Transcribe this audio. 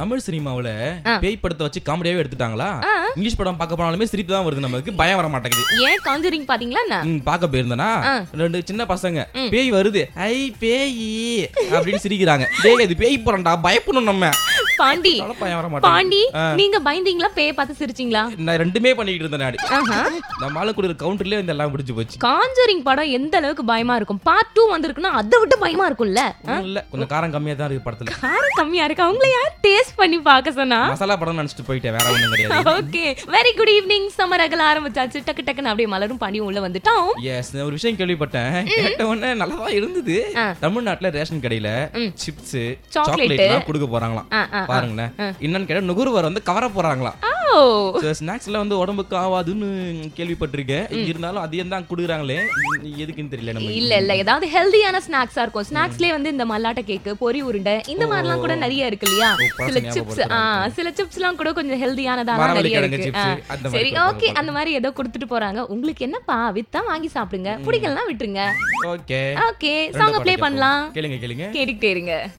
தமிழ் சினிமாவுல ஆ. பேய் படத்தை வச்சு காமெடியாவே எடுத்துட்டாங்களா ஆ. இங்கிலீஷ் படம் பார்க்க போனாலுமே சிரிப்பு தான் வருது நமக்கு பயம் வர மாட்டேங்குது ஏன் காஞ்சரிங் பாத்தீங்களா என்ன ம், பார்க்க போயிருந்தனா ஆ. ரெண்டு சின்ன பசங்க பேய் வருது ஐ பேய் அப்படின்னு சிரிக்கிறாங்க டேய் இது பேய் படம்டா பயப்படணும் நம்ம பாண்டி அதனால பயம் வர மாட்டேங்குது பாண்டி நீங்க பயந்தீங்களா பேய பார்த்து சிரிச்சீங்களா நான் ரெண்டுமே பண்ணிக்கிட்டு இருந்தேன் நாடி ஆஹா. நம்ம ஆளு கூட கவுண்டர்லயே வந்து எல்லாம் பிடிச்சு போச்சு காஞ்சரிங் படம் எந்த அளவுக்கு பயமா இருக்கும் பார்ட் டூ வந்திருக்குன்னா அதை விட்டு பயமா இருக்கும்ல ஒண்ணும் இல்ல கொஞ்சம் காரம் கம்மியா தான் இருக்கு படத்துல காரம் கம்மியா இருக்கு அவங்கள யார் டேஸ்ட் பண்ணி பார்க்க சொன்னா மசாலா படம் நினைச்சிட்டு போயிட்டேன் வேற ஒண்ணும் கிடையாது okay very good evening summer அகல ஆரம்பிச்சாச்சு டக்கு டக்குன்னு அப்படியே மலரும் பாண்டியும் உள்ள வந்துட்டோம் எஸ் ஒரு விஷயம் கேள்விப்பட்டேன் கேட்ட உடனே நல்லாவா இருந்தது ஆ. தமிழ்நாட்டுல ரேஷன் கடையில ம். Chips Chocolate. சாக்லேட் கொடுக்க போறாங்களாம் ஆ, ஆ, ஆ. பாருங்களேன் என்னன்னு கேட்டா நுகர்வோர் வந்து கவர போறாங்களாம் ஓ ஸ்நாக்ஸ்ல வந்து உடம்புக்கு ஆவாதுன்னு கேள்விப்பட்டிருக்கேன் இருந்தாலும் அதையும் தான் கொடுக்குறாங்களே எதுக்குன்னு தெரியல நம்ம இல்ல இல்ல ஏதாவது ஹெல்தியான ஸ்நாக்ஸா இருக்கும் ஸ்நாக்ஸ்லயே வந்து இந்த மல்லாட்ட கேக்கு பொரி உருண்டை இந்த மாதிரிலாம் கூட நிறைய இருக்கு இல்லையா ஓ, பழசு சில சிப்ஸ் ஆ சில சிப்ஸ் எல்லாம் கூட கொஞ்சம் ஹெல்தியானதாலாம் மரவள்ளி நிறைய கிழங்கு இருக்கு chips, ஆ, அந்த மாதிரி சரி கொடுப்பாங்க ஓகே போல. அந்த மாதிரி ஏதோ கொடுத்துட்டு போறாங்க உங்களுக்கு என்னப்பா வித்தா வாங்கி சாப்பிடுங்க பிடிக்கலனா விட்டுருங்க ஓகே ஓகே சாங்க ப்ளே பண்ணலாம் கேளுங்க கேளுங்க கேட்டுக்கிட்டே இருங்க